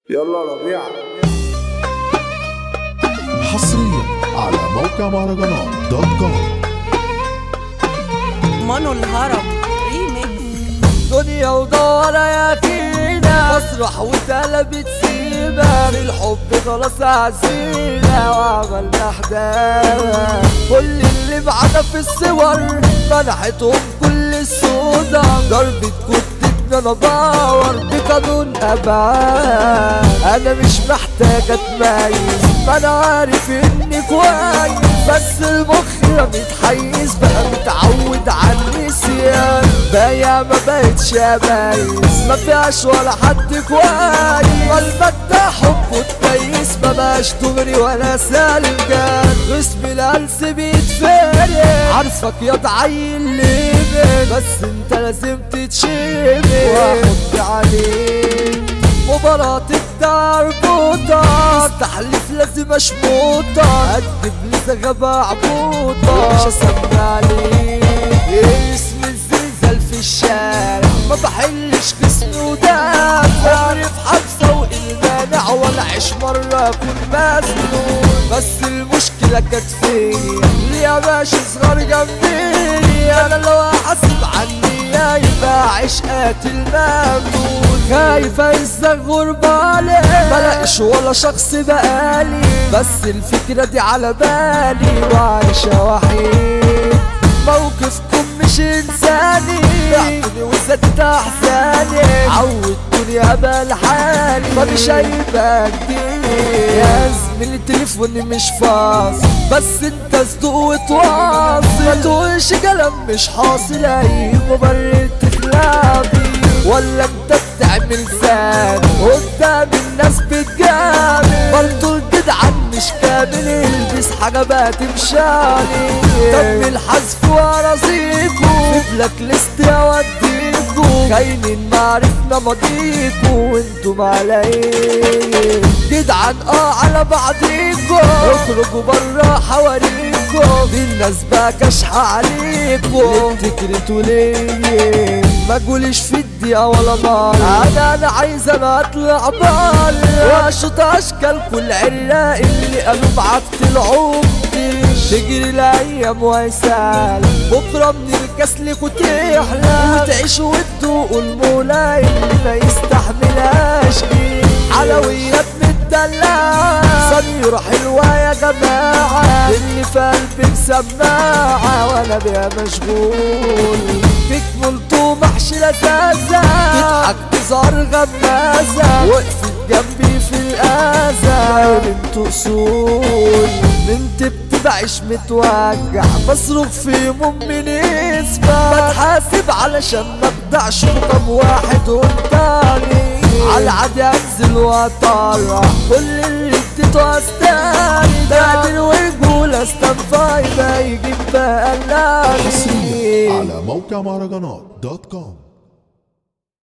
يلا ربيع حصريا على موقع مهرجانات دوت كوم مانو الهرم ريميكس دنيا ودارة يا فينا مسرح واتقلبت سيما في الحب خلاص عزينا وعملنا حدانا كل اللي معانا في الصور منحتهم كل السودا ضربة كتبنا انا باور بقانون ابعاد انا مش محتاج اتميز ما انا عارف اني كويس بس المخ متحيز بقى متعود على النسيان بايع ما بقتش اميز ما فيهاش ولا حد كويس قلبك ده حبه تميز ما بقاش دغري ولا سالم جان اسم الهلس بيتفرق عارفك يا ضعيل ليه بس انت لازم تتشيب واحط عليك مباراة الدار بوطة استحلف لازم اشموطة اكدب لزغبة عبوطة مش اسمع عليك اسم الزلزال في الشارع ما بحلش خصمي ودافع عمري في حبسة والمانع ولا عيش مرة اكون مزنون بس المشكلة كانت فيا اللي يا باشا صغار جنبي انا لو احاسب عني يبقى عيش قاتل ممنون خايف انسى غربالي ملاقيش ولا شخص بقالي بس الفكرة دي على بالي وعايشة وحيد موقفكم مش انساني ضحكني وزدت احزاني عودتوني ابقى لحالي مفيش هيبقى جديد يا زميلي تليفوني مش فاصل بس انت صدق وتواصل ما تقولش كلام مش حاصل اي مبرر تخلافي ولا انت بتعمل سام قدام الناس بتجامل برضو الجدعان مش كامل البس حاجة بقى تمشالي تم الحذف ورصيكو في بلاك ليست اوديكو خاينين معرفنا ماضيكو وانتم على ايه جدعان اه على بعضيكو اخرجوا برا حواريكو دي الناس بقى كاشحة عليكو ليه بتكرتوا ليه ما تقوليش في الدقيقة ولا مرة انا انا عايز انا اطلع بره واشوط اشكال كل عراق اللي قالوا معاك طلعوا تجري الايام ويسال بكره من الكسل وتحلى وتعيش وتدوق المولى اللي ما يستحملهاش دي حلويات متدلعة سميرة حلوة يا جماعة اللي في قلبي مسماعة وانا بيها مشغول تكمل طمحش لذاذة تضحك تظهر غمازة وقفت جنبي في الأذى بنت أصول بنت بتبعش متوجع بصرخ في هموم من اسمها بتحاسب علشان ما ابدعش رقم واحد والتاني على العادي انزل واطلع كل اللي اديته استاني بعدين ورجولة استنفع يبقى يجيب بقى حصريا على موقع مهرجانات دوت كوم